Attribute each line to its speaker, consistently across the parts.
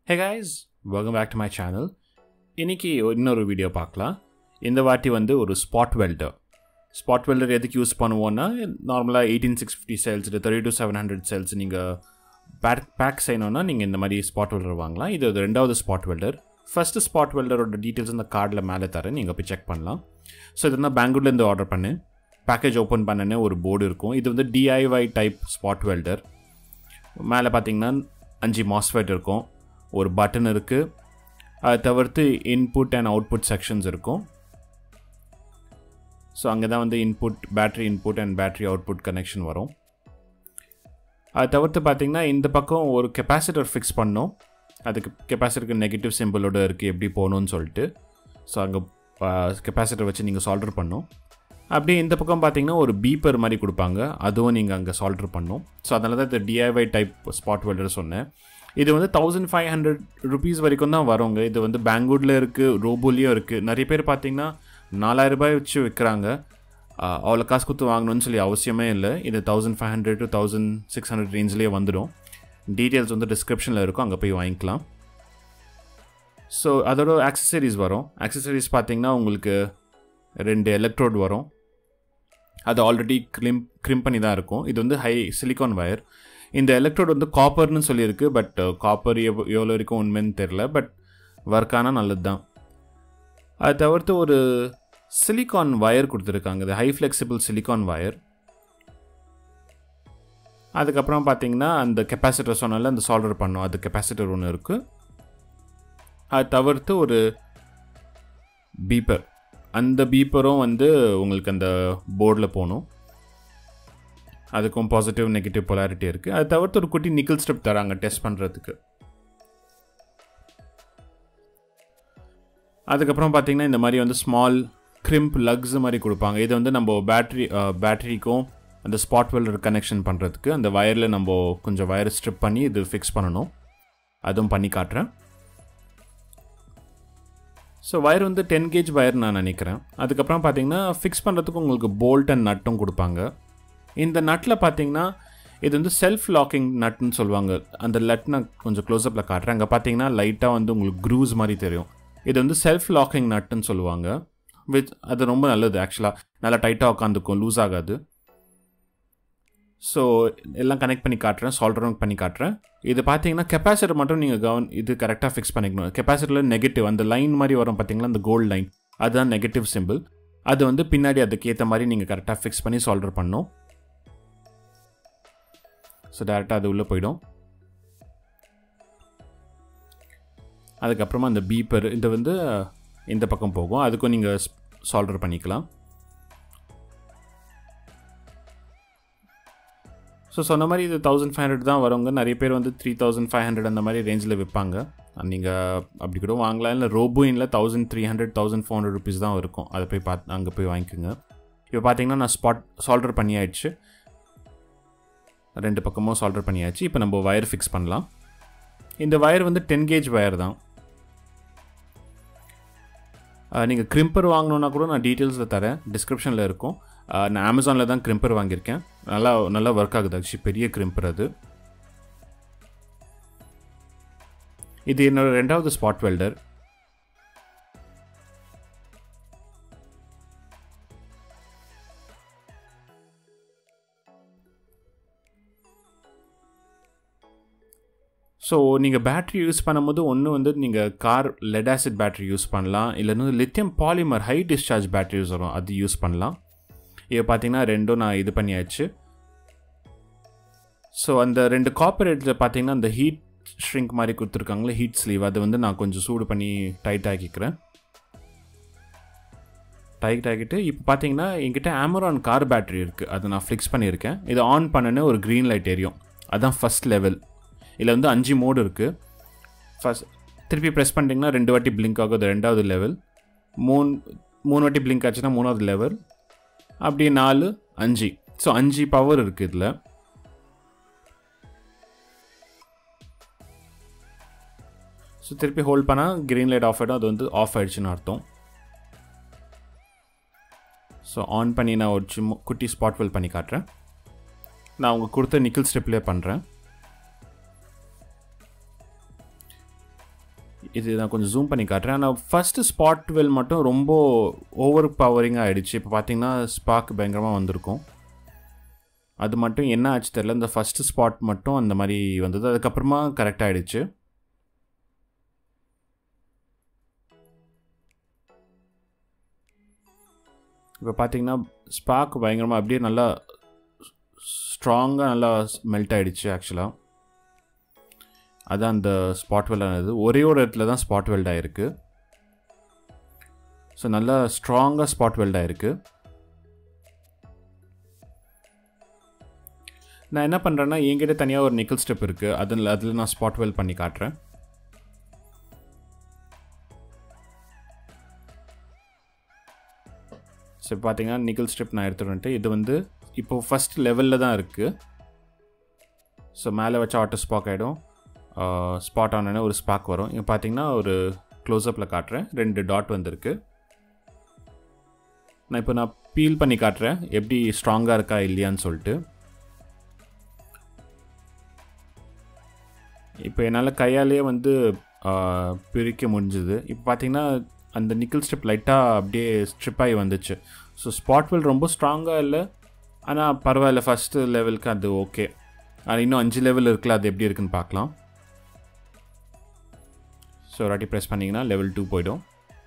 Speaker 1: hey guys welcome back to my channel இன்னைக்கு இன்னொரு video பார்க்கலாம் இந்த வாட்டி வந்து ஒரு ஸ்பாட் வெல்டர் ஸ்பாட் வெல்டர் எதுக்கு யூஸ் பண்ணுவோன்னா நார்மலாக eighteen six fifty cells thirty two seven hundred cells நீங்கள் பேக் பேக் செய்யணும்னா நீங்கள் இந்த மாதிரி ஸ்பாட் வெல்டர் வாங்கலாம் இது ஒரு ரெண்டாவது ஸ்பாட் வெல்டர் ஃபஸ்ட்டு ஸ்பாட் வெல்டரோட டீட்டெயில்ஸ் இந்த கார்டில் மேலே தரேன் நீங்கள் போய் செக் பண்ணலாம் ஸோ இது நான் பெங்களூர்லேருந்து ஆர்டர் பண்ணேன் பேக்கேஜ் ஓப்பன் பண்ணனே ஒரு போர்டு இருக்கும் இது வந்து டிஐஒய் டைப் ஸ்பாட் வெல்டர் மேலே பார்த்தீங்கன்னா அஞ்சு மாஸ்ஃபெட் இருக்கும் ஒரு பட்டன் இருக்குது அதை தவிர்த்து இன்புட் அண்ட் அவுட்புட் செக்ஷன்ஸ் இருக்கும் ஸோ அங்கே தான் வந்து input battery input and battery output connection வரும் அதை தவிர்த்து பார்த்தீங்கன்னா இந்த பக்கம் ஒரு கெப்பாசிட்டர் ஃபிக்ஸ் பண்ணோம் அதுக்கு கெப்பாசிட்டருக்கு நெகட்டிவ் சிம்பிளோட இருக்குது எப்படி போகணும்னு சொல்லிட்டு ஸோ அங்கே கெப்பாசிட்டர் வச்சு நீங்கள் சால்டர் பண்ணோம் அப்படியே இந்த பக்கம் பார்த்தீங்கன்னா ஒரு பீப்பர் மாதிரி கொடுப்பாங்க அதுவும் நீங்கள் அங்கே சால்டர் பண்ணும் ஸோ அதனால தான் இந்த டிஐஒய் டைப் ஸ்பாட் வெல்டர் சொன்னேன் இது வந்து தௌசண்ட் ஃபைவ் ஹண்ட்ரட் ருபீஸ் வரைக்கும் தான் வருங்க இது வந்து பெங்களூரில் இருக்குது ரோபோலையும் இருக்குது நிறைய பேர் பார்த்தீங்கன்னா நாலாயிரம் ரூபாய் வச்சு விற்கிறாங்க அவ்வளோ காசு கொடுத்து வாங்கணும்னு சொல்லி அவசியமே இல்லை இது thousand five hundred to thousand six hundred ரேஞ்சிலே வந்துடும் டீட்டெயில்ஸ் வந்து டிஸ்கிரிப்ஷனில் இருக்கும் அங்கே போய் வாங்கிக்கலாம் ஸோ அதோட ஆக்சசரிஸ் வரும் ஆக்சசரிஸ் பார்த்தீங்கன்னா உங்களுக்கு ரெண்டு எலக்ட்ரோட் வரும் அது ஆல்ரெடி க்ரிம் க்ரிம் பண்ணி தான் இருக்கும் இது வந்து ஹை சிலிக்கான் வயர் இந்த எலக்ட்ரோட் வந்து காப்பர்னு சொல்லியிருக்கு பட் காப்பர் எவ் எவ்வளோ வரைக்கும் உண்மைன்னு தெரில பட் ஒர்க் ஆனால் நல்லது தான் அது தவிர்த்து ஒரு சிலிக்கான் வயர் கொடுத்துருக்காங்க இது ஹை ஃப்ளெக்சிபிள் சிலிக்கான் வயர் அதுக்கப்புறம் பார்த்தீங்கன்னா அந்த கெப்பாசிட்டர் சொன்னால அந்த சால்டர் பண்ணோம் அது கெப்பாசிட்டர் ஒன்று இருக்குது அது தவிர்த்து ஒரு பீப்பர் அந்த பீப்பரும் வந்து உங்களுக்கு அந்த போர்டில் போகணும் அதுக்கும் பாசிட்டிவ் நெகட்டிவ் பொலாரிட்டி இருக்குது அது தவிர்த்து ஒரு குட்டி நிக்கல் ஸ்டெப் தராங்க டெஸ்ட் பண்ணுறதுக்கு அதுக்கப்புறம் பார்த்தீங்கன்னா இந்த மாதிரி வந்து ஸ்மால் கிரிம்ப் லக்ஸ் மாதிரி கொடுப்பாங்க இது வந்து நம்ம பேட்ரி பேட்டரிக்கும் அந்த ஸ்பாட் வெல்டர் கனெக்ஷன் பண்ணுறதுக்கு அந்த வயரில் நம்ம கொஞ்சம் வயர் ஸ்ட்ரிப் பண்ணி இது ஃபிக்ஸ் பண்ணணும் அதுவும் பண்ணி காட்டுறேன் ஸோ வயர் வந்து டென் கேஜ் வயர் நான் நினைக்கிறேன் அதுக்கப்புறம் பார்த்தீங்கன்னா ஃபிக்ஸ் பண்ணுறதுக்கு உங்களுக்கு போல்ட் அண்ட் நட்டும் கொடுப்பாங்க இந்த நட்டில் பார்த்தீங்கன்னா இது வந்து செல்ஃப் லாக்கிங் நட்னு சொல்லுவாங்க அந்த லட் நான் கொஞ்சம் க்ளோஸ்அப்பில் காட்டுறேன் அங்கே பார்த்தீங்கன்னா லைட்டாக வந்து உங்களுக்கு க்ரூஸ் மாதிரி தெரியும் இது வந்து செல்ஃப் லாக்கிங் நட்டுன்னு சொல்லுவாங்க வித் அது ரொம்ப நல்லது ஆக்சுவலாக நல்லா டைட்டாக உட்காந்துக்கும் லூஸ் ஆகாது ஸோ எல்லாம் கனெக்ட் பண்ணி காட்டுறேன் சால்டரும் பண்ணி காட்டுறேன் இது பார்த்தீங்கன்னா கெப்பாசிட்டர் மட்டும் நீங்கள் கவன் இது கரெக்டாக ஃபிக்ஸ் பண்ணிக்கணும் கெப்பாசிட்டரில் நெகட்டிவ் அந்த லைன் மாதிரி வரும் பார்த்தீங்களா அந்த கோல்டு லைன் அதுதான் நெகட்டிவ் சிம்பிள் அது வந்து பின்னாடி அதுக்கு ஏற்ற மாதிரி நீங்கள் கரெக்டாக ஃபிக்ஸ் பண்ணி சால்டர் பண்ணணும் ஸோ டேரெக்டாக அது உள்ளே போயிடும் அதுக்கப்புறமா அந்த பீப்பர் இது வந்து இந்த பக்கம் போகும் அதுக்கும் நீங்கள் சால்டர் பண்ணிக்கலாம் ஸோ சொன்ன மாதிரி இது தௌசண்ட் ஃபைவ் ஹண்ட்ரட் தான் வரவங்க நிறைய பேர் வந்து த்ரீ தௌசண்ட் ஃபைவ் ஹண்ட்ரட் அந்த மாதிரி ரேஞ்சில் விற்பாங்க நீங்கள் அப்படி கூட வாங்கலாம் இல்லை ரோபோயினில் thousand three hundred thousand four hundred rupees தான் இருக்கும் அதை போய் பார்த்து அங்கே போய் வாங்கிக்கோங்க இப்போ பார்த்தீங்கன்னா நான் ஸ்பாட் சால்டர் பண்ணியாயிடுச்சு ரெண்டு பக்கமும் சால்டர் பண்ணியாச்சு இப்போ நம்ம வயர் ஃபிக்ஸ் பண்ணலாம் இந்த வயர் வந்து டென் கேஜ் வயர் தான் நீங்கள் க்ரிம்பர் வாங்கணுன்னா கூட நான் டீட்டெயில்ஸில் தரேன் டிஸ்கிரிப்ஷனில் இருக்கும் நான் அமேசானில் தான் க்ரிம்பர் வாங்கியிருக்கேன் நல்லா நல்லா ஒர்க் ஆகுது ஆக்சுவலி பெரிய க்ரிம்பர் அது இது என்னோட ரெண்டாவது ஸ்பாட் வெல்டர் ஸோ நீங்கள் பேட்ரி யூஸ் பண்ணும்போது ஒன்று வந்து நீங்கள் car lead acid battery use பண்ணலாம் இல்லைன்னா lithium polymer high discharge battery use வரும் அது யூஸ் பண்ணலாம் இப்போ பார்த்தீங்கன்னா ரெண்டும் நான் இது பண்ணியாச்சு ஸோ அந்த ரெண்டு காப்பரேட்டில் பார்த்தீங்கன்னா அந்த ஹீட் ஷ்ரிங்க் மாதிரி கொடுத்துருக்காங்களே ஹீட் ஸ்லீவ் அது வந்து நான் கொஞ்சம் சூடு பண்ணி டைட் ஆக்கிக்கிறேன் டைட் ஆகிட்டு இப்போ பார்த்தீங்கன்னா என்கிட்ட ஆமரான் கார் பேட்டரி இருக்குது அதை நான் ஃபிக்ஸ் பண்ணியிருக்கேன் இதை ஆன் பண்ணனே ஒரு க்ரீன் லைட் எரியும் அதுதான் ஃபஸ்ட் லெவல் இதில் வந்து அஞ்சு மோடு இருக்குது ஃபஸ்ட் திருப்பி ப்ரெஸ் பண்ணிட்டீங்கன்னா ரெண்டு வாட்டி பிளிங்க் ஆகுது ரெண்டாவது லெவல் மூணு மூணு வாட்டி பிளிங்க் ஆச்சுன்னா மூணாவது லெவல் அப்படி நாலு அஞ்சு ஸோ அஞ்சு பவர் இருக்குது இதில் ஸோ திருப்பி ஹோல்ட் பண்ணால் க்ரீன் லைட் ஆஃப் ஆகிடும் அது வந்து ஆஃப் ஆகிடுச்சுன்னு அர்த்தம் ஸோ ஆன் பண்ணி நான் ஒரு சும்மா குட்டி ஸ்பாட் வெல் பண்ணி காட்டுறேன் நான் அவங்க கொடுத்த நிக்கிள் ஸ்டெப்லேயே பண்ணுறேன் இது நான் கொஞ்சம் ஜூம் பண்ணி காட்டுறேன் ஆனால் ஃபஸ்ட்டு ஸ்பாட் வெல் மட்டும் ரொம்ப ஓவர் பவரிங்காக ஆகிடுச்சு இப்போ பார்த்தீங்கன்னா ஸ்பார்க் பயங்கரமாக வந்திருக்கும் அது மட்டும் என்ன ஆச்சு தெரில இந்த ஃபஸ்ட்டு ஸ்பாட் மட்டும் அந்த மாதிரி வந்தது அதுக்கப்புறமா கரெக்ட் ஆகிடுச்சு இப்போ பார்த்தீங்கன்னா ஸ்பார்க் பயங்கரமாக அப்படியே நல்லா ஸ்ட்ராங்காக நல்லா மெல்ட் ஆகிடுச்சு ஆக்சுவலாக அதான் அந்த ஸ்பாட் வெல்ட் ஆனது ஒரே ஒரு இடத்துல தான் ஸ்பாட் வெல்ட் ஆகிருக்கு ஸோ நல்லா ஸ்ட்ராங்காக ஸ்பாட் வெல்ட் ஆகிருக்கு நான் என்ன பண்ணுறேன்னா என்கிட்ட தனியாக ஒரு நிக்கல் ஸ்டெப் இருக்குது அதில் அதில் நான் ஸ்பாட் வெல் பண்ணி காட்டுறேன் ஸோ பார்த்தீங்கன்னா நிக்கல் ஸ்ட்ரிப் நான் எடுத்துகிட்டு வந்துட்டு இது வந்து இப்போது ஃபஸ்ட் லெவலில் தான் இருக்குது ஸோ மேலே வச்சா ஆட்டோ ஸ்பாக் ஆகிடும் ஸ்பாட் ஆனோடனே ஒரு ஸ்பாக் வரும் இங்கே பார்த்தீங்கன்னா ஒரு க்ளோஸ்அப்பில் காட்டுறேன் ரெண்டு டாட் வந்திருக்கு நான் இப்போ நான் பீல் பண்ணி காட்டுறேன் எப்படி ஸ்ட்ராங்காக இருக்கா இல்லையான்னு சொல்லிட்டு இப்போ என்னால் கையாலேயே வந்து பிரிக்க முடிஞ்சுது இப்போ பார்த்தீங்கன்னா அந்த நிக்கல் ஸ்ட்ரிப் லைட்டாக அப்படியே ஸ்ட்ரிப் ஆகி வந்துச்சு ஸோ ஸ்பாட் வெல் ரொம்ப ஸ்ட்ராங்காக இல்லை ஆனால் பரவாயில்ல ஃபஸ்ட்டு லெவலுக்கு அது ஓகே அது இன்னும் அஞ்சு லெவல் இருக்குல்ல அது எப்படி இருக்குன்னு பார்க்கலாம் ஸோ ஒரு வாட்டி ப்ரெஸ் பண்ணிங்கன்னா லெவல் டூ போயிடும்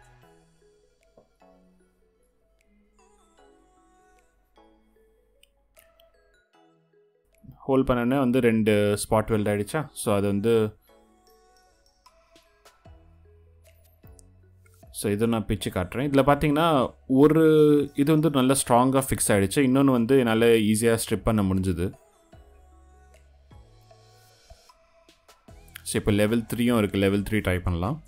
Speaker 1: ஹோல்ட் பண்ணனே வந்து ரெண்டு ஸ்பாட் வெல்ட் ஆகிடுச்சா ஸோ அது வந்து ஸோ இதை நான் பிச்சு காட்டுறேன் இதில் பார்த்தீங்கன்னா ஒரு இது வந்து நல்லா ஸ்ட்ராங்காக ஃபிக்ஸ் ஆகிடுச்சு இன்னொன்று வந்து என்னால் ஈஸியாக ஸ்ட்ரிப் பண்ண முடிஞ்சுது ஸோ இப்போ லெவல் த்ரீயும் இருக்குது லெவல் த்ரீ ட்ரை பண்ணலாம்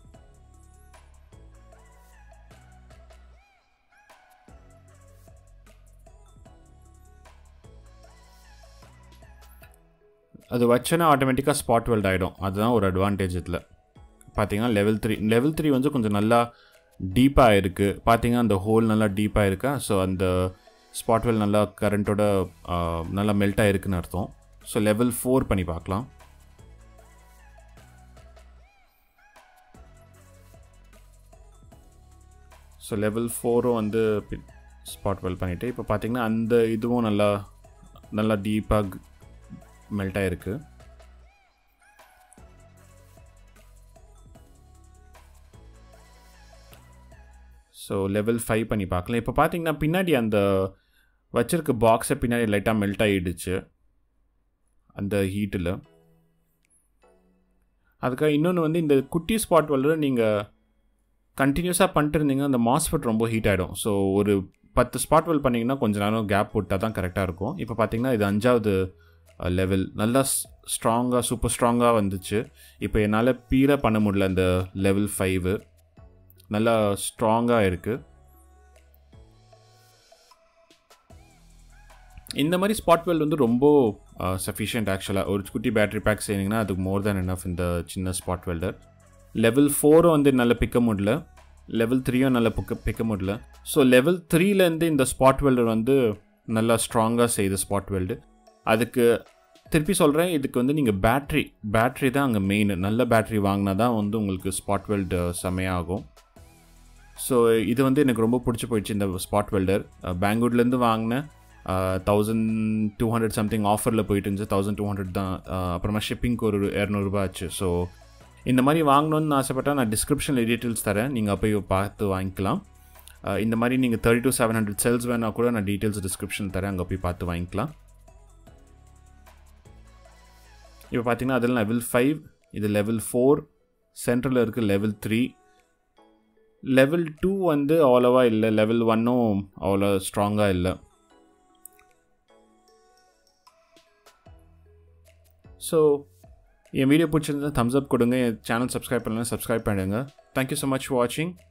Speaker 1: அது வச்சோன்னா ஆட்டோமேட்டிக்காக ஸ்பாட் வெல்ட் ஆகிடும் அதுதான் ஒரு அட்வான்டேஜ் இதில் பார்த்தீங்கன்னா லெவல் த்ரீ லெவல் த்ரீ வந்து கொஞ்சம் நல்லா டீப்பாக இருக்குது பார்த்தீங்கன்னா அந்த ஹோல் நல்லா டீப்பாக இருக்கா ஸோ அந்த ஸ்பாட் வெல் நல்லா கரண்ட்டோட நல்லா மெல்ட் ஆகிருக்குன்னு அர்த்தம் ஸோ லெவல் ஃபோர் பண்ணி பார்க்கலாம் ஸோ லெவல் ஃபோரும் வந்து ஸ்பாட் வெல் பண்ணிவிட்டு இப்போ பார்த்தீங்கன்னா அந்த இதுவும் நல்லா நல்லா டீப்பாக மெல்ட் ஆகிருக்கு ஸோ லெவல் ஃபைவ் பண்ணி பார்க்கலாம் இப்போ பார்த்தீங்கன்னா பின்னாடி அந்த வச்சிருக்க பாக்ஸை பின்னாடி லைட்டாக மெல்ட் ஆகிடுச்சு அந்த ஹீட்டில் அதுக்காக இன்னொன்று வந்து இந்த குட்டி ஸ்பாட் வெல்டர் நீங்கள் கண்டினியூஸாக பண்ணிட்டு இருந்தீங்கன்னா அந்த மாஸ்ஃபெட் ரொம்ப ஹீட் ஆகிடும் ஸோ ஒரு பத்து ஸ்பாட் வெல் பண்ணிங்கன்னா கொஞ்சம் நேரம் கேப் விட்டால் தான் கரெக்டாக இருக்கும் இப்போ பார்த்தீங்கன்னா இது அஞ்சாவது லெவல் நல்லா ஸ்ட்ராங்காக சூப்பர் ஸ்ட்ராங்காக வந்துச்சு இப்போ என்னால் பீலாக பண்ண முடியல அந்த லெவல் ஃபைவு நல்லா ஸ்ட்ராங்காக இருக்குது இந்த மாதிரி ஸ்பாட் வெல் வந்து ரொம்ப சஃபிஷியன்ட் ஆக்சுவலாக ஒரு குட்டி பேட்டரி பேக் செய்யணுங்கன்னா அதுக்கு மோர் தேன் என்னஃப் இந்த சின்ன ஸ்பாட் வெல்டர் லெவல் ஃபோரும் வந்து நல்லா பிக்க முடியல லெவல் த்ரீயும் நல்லா பிக்க பிக்க முடியல ஸோ லெவல் த்ரீலேருந்து இந்த ஸ்பாட் வெல்டர் வந்து நல்லா ஸ்ட்ராங்காக செய்யுது ஸ்பாட் வெல்டு அதுக்கு திருப்பி சொல்கிறேன் இதுக்கு வந்து நீங்கள் பேட்ரி பேட்ரி தான் அங்கே மெயின் நல்ல பேட்ரி வாங்கினா தான் வந்து உங்களுக்கு ஸ்பாட் வெல்டு செமையாகும் ஸோ இது வந்து எனக்கு ரொம்ப பிடிச்சி போயிடுச்சு இந்த ஸ்பாட் வெல்டர் பெங்களூர்லேருந்து வாங்கினேன் தௌசண்ட் டூ ஹண்ட்ரட் சம்திங் ஆஃபரில் போயிட்டு இருந்துச்சு தௌசண்ட் டூ ஹண்ட்ரட் தான் அப்புறமா ஷிப்பிங்க்கு ஒரு இரநூறுபா ஆச்சு ஸோ இந்த மாதிரி வாங்கணும்னு ஆசைப்பட்டால் நான் டிஸ்கிரிப்ஷனில் டீட்டெயில்ஸ் தரேன் நீங்கள் போய் பார்த்து வாங்கிக்கலாம் இந்த மாதிரி நீங்கள் thirty two seven hundred cells வேணால் கூட நான் டீட்டெயில்ஸ் டிஸ்கிரிப்ஷன் தரேன் அங்கே போய் பார்த்து வாங்கிக்கலாம் இப்போ பார்த்தீங்கன்னா அதில் லெவல் ஃபைவ் இது லெவல் ஃபோர் சென்ட்ரலில் இருக்குது லெவல் த்ரீ லெவல் டூ வந்து அவ்வளோவா இல்லை லெவல் ஒன்னும் அவ்வளோ ஸ்ட்ராங்காக இல்லை ஸோ என் வீடியோ பிடிச்சிருந்தா தம்ஸ் அப் கொடுங்க என் சேனல் சப்ஸ்கிரைப் பண்ணலாம் சப்ஸ்கிரைப் பண்ணுங்கள் தேங்க்யூ ஸோ மச் ஃபார் வாட்சிங்